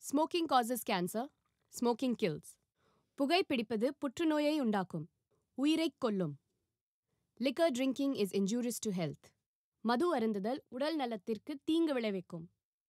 Smoking causes cancer smoking kills புகைப்பிடிப்பது புற்றுநோயை உண்டாக்கும் உயிரைக் கொல்லும் liquor drinking is injurious to health மது அருந்துதல் உடல் நலத்திற்கு தீங்கு விளைவிக்கும்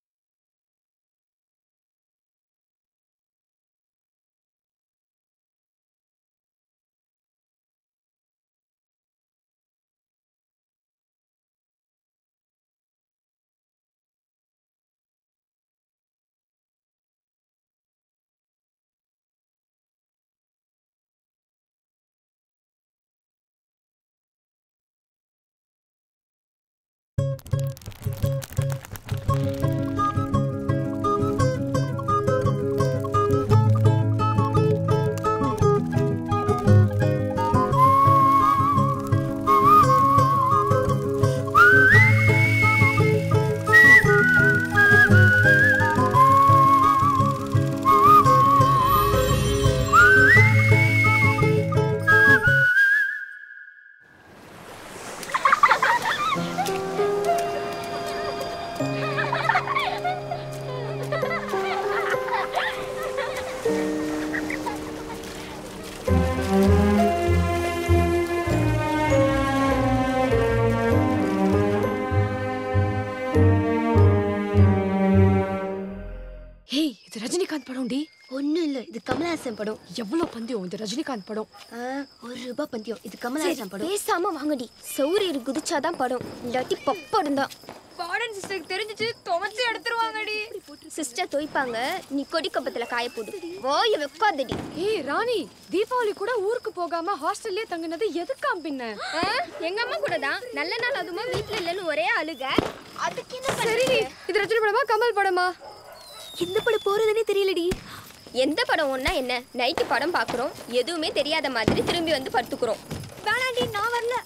ஹேய் இது ரஜினிகாந்த் படம் டி ஒன்றும் இல்லை இது கமலஹாசன் படம் எவ்வளவு பந்தயம் இது ரஜினிகாந்த் படம் ஆ, ஒரு ரூபாய் பந்தயம் இது கமலஹாசன் படம் பேசாம வாங்கடி சௌரியர் குதிச்சாதான் படம் இல்லாட்டி பப்படம் தான் வார்டன் சிஸ்டருக்கு தெரிஞ்சிச்சு துவச்சி எடுத்துருவாங்கடி சிஸ்டர் தோய்ப்பாங்க நீ கொடி கம்பத்துல காய போடு வாய வைக்காதடி ஏய் ராணி தீபாவளி கூட ஊருக்கு போகாம ஹாஸ்டல்லே தங்குனது எதுக்காம் பின்ன ஆ, எங்க அம்மா கூட தான் நல்ல நாள் அதுமா வீட்ல இல்லைன்னு ஒரே அழுக அதுக்கு என்ன சரி இது ரஜினி படமா கமல் படமா எந்த படம் போறதுனே தெரியலடி எந்த படம் ஒண்ணா என்ன நைட்டு படம் பாக்குறோம் எதுவுமே தெரியாத மாதிரி திரும்பி வந்து படுத்துக்கிறோம் வேணாண்டி நான் வரல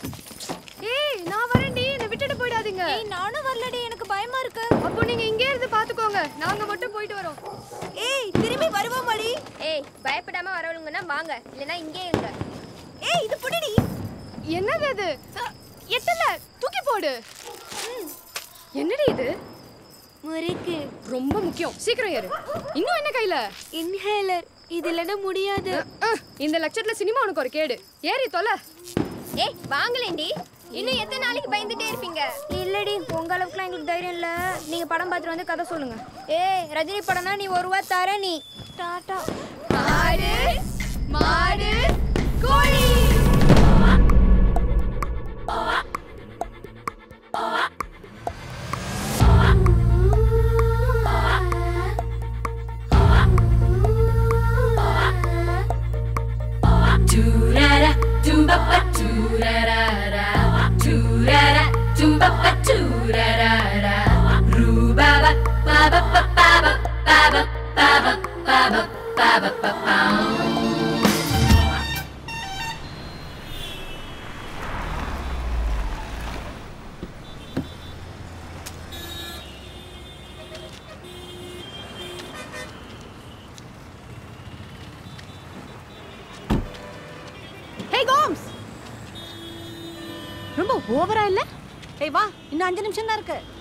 ஏய் நான் வரேன்டி என்னை விட்டுட்டு போயிடாதீங்க நானும் வரலடி எனக்கு பயமா இருக்கு அப்போ நீங்க இங்கே இருந்து பாத்துக்கோங்க நாங்க மட்டும் போயிட்டு வரோம் ஏய் திரும்பி வருவோமாடி ஏய் பயப்படாம வரவளுங்கன்னா வாங்க இல்லைன்னா இங்கே இருங்க ஏய் இது புடிடி என்னது அது எத்தல தூக்கி போடு என்னடி இது முறுக்கு ரொம்ப முக்கியம் சீக்கிரம் ஏறு இன்னும் என்ன கையில இன்ஹேலர் இது இல்லைன்னா முடியாது அஹ், இந்த லட்சத்துல சினிமா உனக்கு ஒரு கேடு ஏறி தொலை ஏய் வாங்கலேண்டி இன்னும் எத்தனை நாளைக்கு பயந்துட்டே இருப்பீங்க இல்லடி உங்க அளவுக்குலாம் எங்களுக்கு தைரியம் இல்ல நீங்க படம் பார்த்துட்டு வந்து கதை சொல்லுங்க ஏய் ரஜினி படம்னா நீ ஒரு ரூபா தர நீ டாடா மாடு மாடு கோழி Turara, tumbapa, turarara, turara, tumbapa, turarara, rubaba, baba, baba, baba, baba, baba, baba, baba, hey Gomes ரொம்ப ஓவரா இல்ல ஏய் வா இன்னும் அஞ்சு நிமிஷம் தான் இருக்கு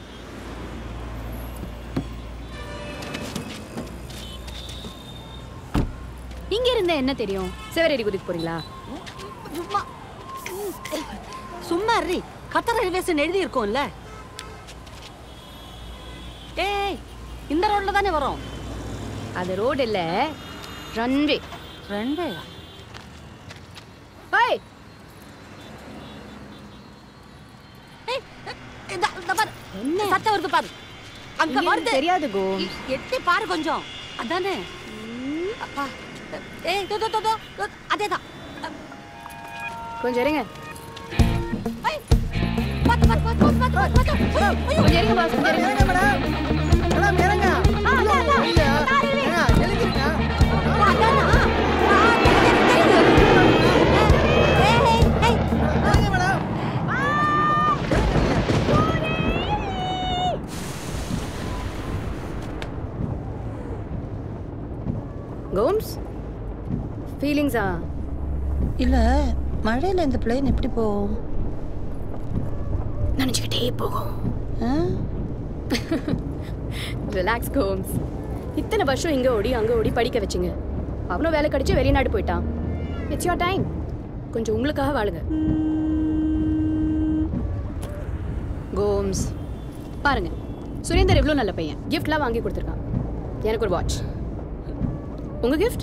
இங்க இருந்த என்ன தெரியும் சிவரேடி குதிக்க போறீங்களா சும்மா சும்மா இருடி கத்தர் ரயில்வே ஸ்டேஷன் எழுதி இருக்கும்ல ஏய் இந்த ரோட்ல தானே வரும் அது ரோடு இல்ல ரன்வே ரெண்டு ஹாய் ஏய் இந்த இந்த பாரு என்ன சத்தம் வருது பாரு அங்க வருது தெரியாது கோ எ- எட்டி பாரு கொஞ்சம் அதானே அப்பா ஏய் தோ தோ தோ தோ தோ, அதேதான் கொஞ்சம் இருங்க ஏய், பாத்து பாத்து பாத்து பாத்து பாத்து பாத்து பாத்து ஐயோ கொஞ்சம் இருங்க பாஸ் கொஞ்சம் இருங்க அதானா ஆ, தெரியுது, தெரியுது. ஏய், ஏய், ஏய். கோம்ஸ் ஃபீலிங்ஸா இல்ல மழையில இந்த பிளேன் எப்படி போகும் நினச்சிக்கிட்டே போகும் ஆ? ரிலாக்ஸ் கோம்ஸ் இத்தனை வருஷம் இங்க ஓடி அங்க ஓடி படிக்க வச்சிங்க அவனும் வேலை கிடைச்சு வெளிநாடு போயிட்டான் இட்ஸ் யோர் டைம் கொஞ்சம் உங்களுக்காக வாழுங்க கோம்ஸ் பாருங்க சுரேந்தர் எவ்வளோ நல்ல பையன் கிஃப்ட்லாம் வாங்கி கொடுத்துருக்கான் எனக்கு ஒரு வாட்ச் உங்க கிஃப்ட்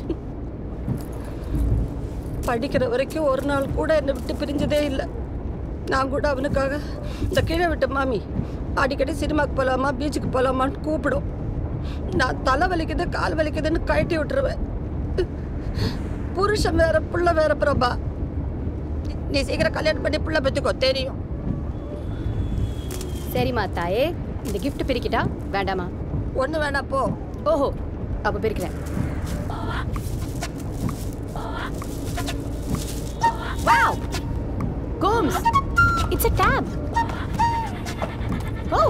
படிக்கிற வரைக்கும் ஒரு நாள் கூட என்னை விட்டு பிரிஞ்சதே இல்லை நான் கூட அவனுக்காக இந்த கீழே விட்ட மாமி அடிக்கடி சினிமாக்கு போகலாமா பீச்சுக்கு போகலாமான்னு கூப்பிடும் நான் தலை வலிக்குது கால் வலிக்குதுன்னு கழட்டி விட்டுருவேன் புருஷன் வேற புள்ள வேற பிரபா நீ- நீ சீக்கிரம் கல்யாணம் பண்ணி புள்ள பெற்றுக்கோ தெரியும் சரிம்மா தாயே இந்த கிஃப்ட் பிரிக்கிட்டா வேண்டாமா ஒன்று வேணா போ ஓஹோ அப்போ பிரிக்கிறேன் Wow! Gomes! It's a tab! Oh!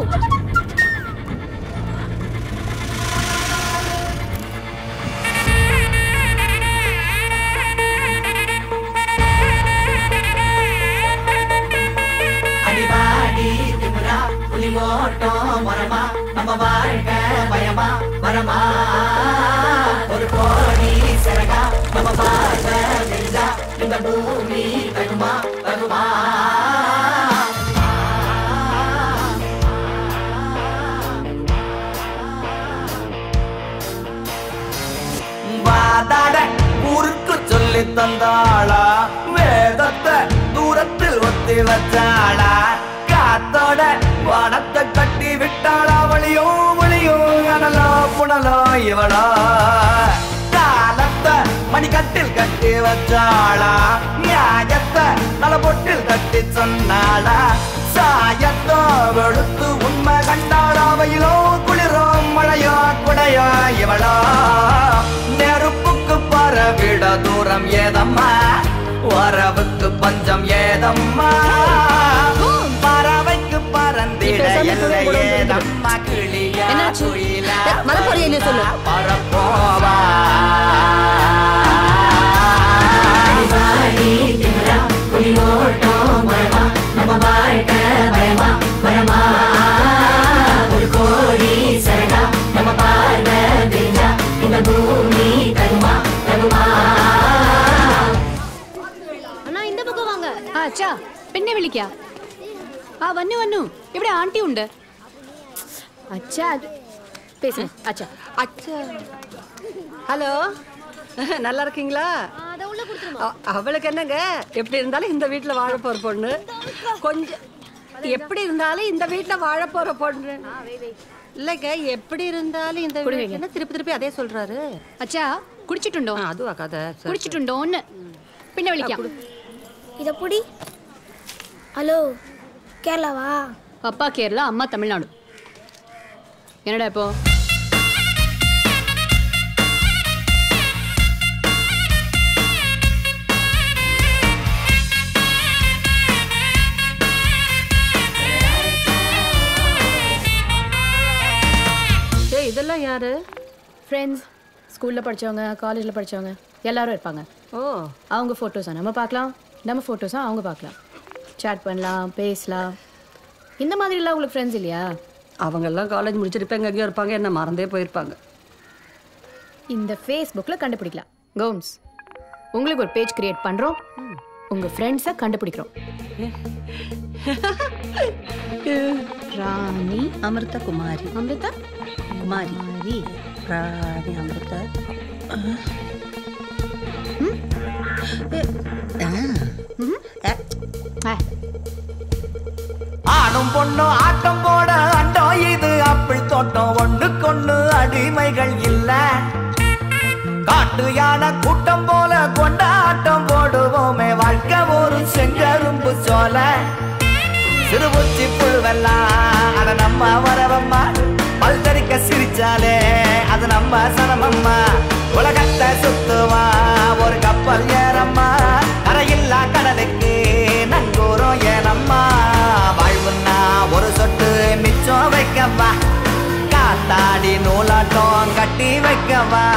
அடிவாடி திமுறா புலிமோட்டம் மரமா நம்ம வாழ்க்கை பயமா வரமா ஒரு கோடி சிறகா நம்ம பார்வை நெஞ்சா இந்த பூமி தகுமா தகுமா வாதாட ஊருக்கு சொல்லி தந்தாளா வேதத்தை தூரத்தில் ஒத்தி வச்சாளா காத்தோட வானத்தை கட்டி விட்டாளா வழியோ வழியோ அனலோ புனலோ இவளோ காலத்தை மணிக்கட்டில் கட்டி வச்சாளா நியாயத்தை நல பொட்டில் கட்டி சொன்னாளா சாயத்தோ வெளுத்து உண்மை கண்டாளா வயலோ குளிரோ மழையோ குடையோ இவளோ நெருப்புக்கு பரவிட தூரம் ஏதம்மா வரவுக்கு பஞ்சம் ஏதம்மா பறவைக்கு பறந்திட எல்லை ஏதம்மா கிளியா என்னாச்சு? குயிலா ஏ, மலைப்பாறையா இல்லையா சொல்லு. பரப்போவா அடிவாடி திமுறா புலிமோட்டம் மரமா நம்ம வாழ்க்கை பயமா வரமா ஒரு கோடி சரகா நம்ம பார்வை தெரிஞ்சா இந்த பூமி தகுமா தகுமா அண்ணா இந்த பக்கம் வாங்க ആ അച്ഛാ പിന്നെ വിളിക്കാം ആ വന്നു വന്നു ഇവിടെ ആಂಟಿ ഉണ്ട് അച്ഛാ അത് பேசுங்க அச்சா அச்சா ஹலோ நல்லா இருக்கீங்களா அதை உள்ள கொடுத்துருமா அ- அவளுக்கு என்னங்க எப்படி இருந்தாலும் இந்த வீட்டில் வாழ போற பொண்ணு கொஞ்சம் எப்படி இருந்தாலும் இந்த வீட்டில் வாழ போற பொண்ணு இல்லைங்க எப்படி இருந்தாலும் இந்த வீட்டுல என்ன திருப்பி திருப்பி அதே சொல்றாரு அச்சா குடிச்சிட்டுண்டோ ஆ, அதுவா கதை சரி. குடிச்சிட்டுண்டோன்னு പിന്നെ വിളിക്കാം இதை புடி ஹலோ கேரளாவா அப்பா கேரளா அம்மா தமிழ்நாடு என்னடா இப்போ ஏய் இதெல்லாம் யாரு ஃப்ரெண்ட்ஸ் ஸ்கூலில் படித்தவங்க காலேஜில் படித்தவங்க எல்லாரும் இருப்பாங்க ஓ அவங்க ஃபோட்டோஸை நம்ம பார்க்கலாம் நம்ம ஃபோட்டோஸை அவங்க பார்க்கலாம் சேட் பண்ணலாம் பேசலாம் இந்த மாதிரிலாம் உங்களுக்கு ஃப்ரெண்ட்ஸ் இல்லையா அவங்கெல்லாம் காலேஜ் முடிச்சிட்டு இப்போ எங்கேயோ இருப்பாங்க என்ன மறந்தே போயிருப்பாங்க இந்த ஃபேஸ்புக்கில் கண்டுபிடிக்கலாம் கோம்ஸ் உங்களுக்கு ஒரு பேஜ் கிரியேட் பண்ணுறோம் உங்கள் ஃப்ரெண்ட்ஸை கண்டுபிடிக்கிறோம் ராணி அமிர்த குமாரி அமிர்தா குமாரி மாரி ராணி அமிர்த ஆ ஆணும் பொண்ணும் ஆட்டம் போட அண்டம் இது அப்பிள் தோட்டம் ஒண்ணுக்கொண்ணு அடிமைகள் இல்ல காட்டு யானை கூட்டம் போல கொண்டாட்டம் போடுவோமே வாழ்க்கை ஒரு செங்கரும்பு சோல சிறுபூச்சி புழுவெல்லாம் அட நம்ம வரவம்மா பல்தரிக்க சிரிச்சாலே அது நம்ம சனமம்மா உலகத்தை சுத்துவா ஒரு கப்பல் ஏறம்மா கரையில்லா கடலுக்கு நங்கூரம் ஏனம்மா வாழ்வுன்னா ஒரு சொட்டு மிச்சம் வைக்கவா காத்தாடி நூலாட்டம் கட்டி வைக்கவா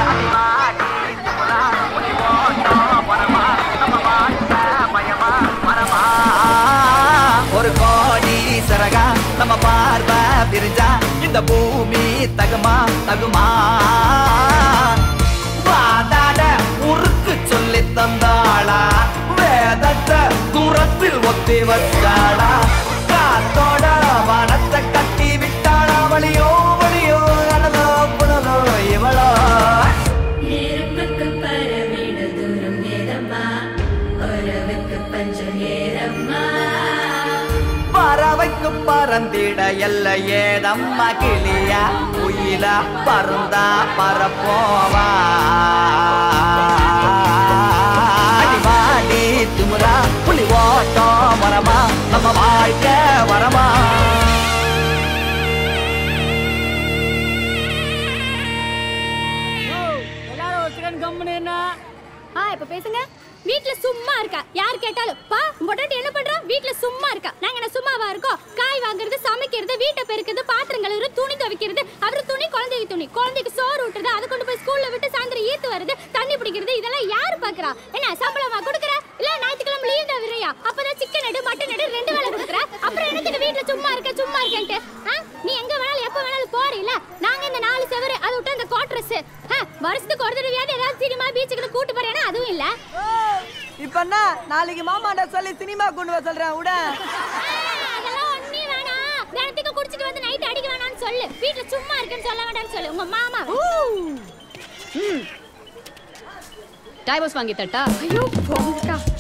ஒரு கோடி சரகா நம்ம பார்வை விரிஞ்சா இந்த பூமி தகுமா தகுமா சுத்தி வச்சாடா காத்தோட வனத்தை கட்டி விட்டாடா வழியோ வழியோ அனலோ புனலோ இவளோ நெருப்புக்கு பரவிட தூரம் ஏதம்மா உறவுக்கு பஞ்சம் ஏதம்மா பறவைக்கு பறந்திட எல்ல ஏதம்மா கிளியா குயிலா பருந்தா பரப்போவா அடிவாடி திமுறா புலி ஓட்டம் வரமா நம்ம வாழ்க்கை வரமா ஆ இப்ப பேசுங்க வீட்ல சும்மா இருக்கா யார் கேட்டாலும் பா பொட்டாட்டி என்ன பண்றா வீட்ல சும்மா இருக்கா நாங்க என்ன சும்மாவா இருக்கோம் காய் வாங்குறது சமைக்கிறது வீட்டை பெருக்கிறது பாத்திரம் கழுவுறது துணி துவைக்கிறது அப்புறம் துணி குழந்தைக்கு துணி குழந்தைக்கு சோறு ஊட்டுறது அதை கொண்டு போய் ஸ்கூல்ல விட்டு சாயந்தரம் ஈத்து வருது தண்ணி பிடிக்கிறது இதெல்லாம் யார் பாக்குறா என்ன சம்பளமா கொடுக்குற இல்ல ஞாயிற்றுக்கிழமை லீவ் தான் விடுறியா அப்பதான் சிக்கன் எடு மட்டன் எடு ரெண்டு வேளை கொடுக்குற அப்புறம் என்னத்துக்கு வீட்ல சும்மா இருக்க சும்மா இருக்கேன்ட்டு ஆ? நீ எங்க வேணாலும் எப்ப வேணாலும் போறீல நாங்க இந்த நாலு செவரு அதை விட்டு அந்த குவார்டர்ஸ் வருஷத்துக்கு ஒரு தடவையாவது ஏதாவது சினிமா பீச்சுக்கு கூட்டு போறேன்னா அதுவும் இல்ல இப்ப என்ன நாளைக்கு மாமாண்ட சொல்லி சினிமா கொண்டு வர சொல்றேன் விட அதெல்லாம் ஒண்ணும் வேணாம் தினத்துக்கு குடிச்சிட்டு வந்து நைட் அடிக்க வேணாம்னு சொல்லு வீட்ல சும்மா இருக்கேன்னு சொல்ல வேண்டாம்னு சொல்லு உங்க மாமா டைவர்ஸ் வாங்கி தட்டா ஐயோ போங்கக்கா